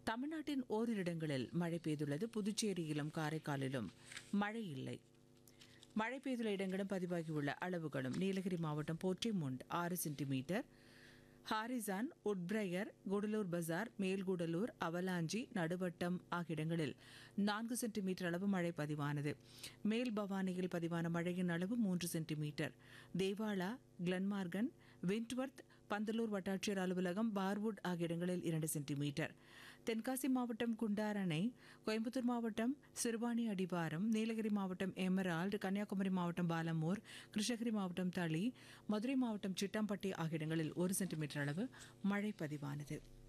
தமிழ்நாட்டின் ஓரிரு இடங்களில் மழை பெய்துள்ளது புதுச்சேரியிலும் காரைக்காலிலும் மழை இல்லை மழை பெய்துள்ள இடங்களும் பதிவாகியுள்ள அளவுகளும் நீலகிரி மாவட்டம் போற்றிமுண்ட் ஆறு centimetre Harrison Woodbriar Gudalur Bazaar Melgudalur Avalanche Naduvattam ஆகிய இடங்களில் நான்கு சென்டிமீட்டர் அளவு மழை பதிவானது மேல் பவானியில் பதிவான மழையின் அளவு மூன்று centimetre Devala Glenmorgan Windworth Pandalur வட்டாட்சியர் அலுவலகம் பார்வுட் ஆகிய இடங்களில் இரண்டு சென்டிமீட்டர் தென்காசி மாவட்டம் குண்டார் அணை கோயம்புத்தூர் மாவட்டம் சிறுவாணி அடிவாரம் நீலகிரி மாவட்டம் எமரால்டு கன்னியாகுமரி மாவட்டம் பாலமூர் கிருஷ்ணகிரி மாவட்டம் தளி மதுரை மாவட்டம் சிட்டம்பட்டி ஆகிய இடங்களில் ஒரு சென்டிமீட்டர் அளவு மழை பதிவானது